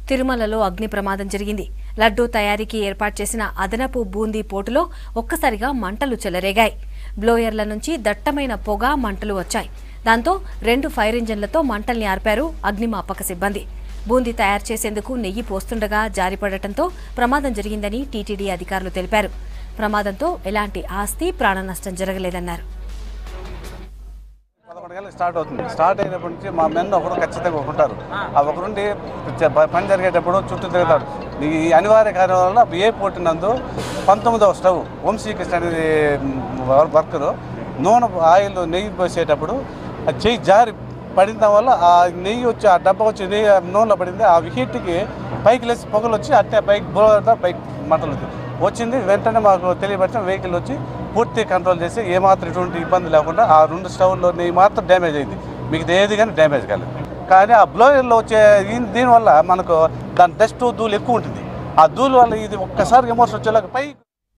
తిరుమలలో అగ్ని ప్రమాదం జరిగింది లడ్డూ తయారీకి ఏర్పాటు చేసిన అదనపు బూందీ పోటులో ఒక్కసారిగా మంటలు చెలరేగాయి బ్లోయర్ల నుంచి దట్టమైన పొగ మంటలు వచ్చాయి దాంతో రెండు ఫైర్ ఇంజన్లతో మంటల్ని ఆర్పారు అగ్నిమాపక సిబ్బంది బూందీ తయారు చేసేందుకు నెయ్యి పోస్తుండగా జారిపడటంతో ప్రమాదం జరిగిందని టీటీడీ అధికారులు తెలిపారు ప్రమాదంతో ఎలాంటి ఆస్తి ప్రాణ నష్టం జరగలేదన్నారు పదకొండు గంటలకు స్టార్ట్ అవుతుంది స్టార్ట్ అయినప్పటి నుంచి మా మెన్ ఒకరు ఖచ్చితంగా ఒకరు ఉంటారు ఆ ఒకరుండి చ- ప- పని జరిగేటప్పుడు చుట్టూ తిరుగుతాడు ఈ అనివార్య కారణం వల్ల ఏ పోటీనందు పంతొమ్మిదవ స్టవ్ వంశీకృష్ణ అనేది మ్, వర్కరు నూనె ఆయిల్ నెయ్యి పోసేటప్పుడు ఆ చెయ్యి జారి పడిన వల్ల ఆ నెయ్యి వచ్చి ఆ డబ్బా వచ్చి నెయ్యి ఆ నూనెలో పడింది ఆ హీట్కి పైకి లేచి పొగలు వచ్చి అట్టే పైకి బోర్తా పైకి మంటలు వచ్చింది వచ్చింది వెంటనే మాకు తెలియబడిన వెహికల్ వచ్చి పూర్తి కంట్రోల్ చేసి ఏమాత్రం ఎటువంటి ఇబ్బంది లేకుండా ఆ రెండు స్టవ్లో నెయ్యి మాత్రం డ్యామేజ్ అయింది మీకు ఏది కానీ డ్యామేజ్ కాలేదు కానీ ఆ బ్లోయర్లో వచ్చే ఈ- దీనివల్ల మనకు దాని డస్ట్ ధూళి ఎక్కువ ఉంటుంది ఆ ధూళి వల్ల ఇది ఒక్కసారి ఎమోషన్ వచ్చేలాగా పై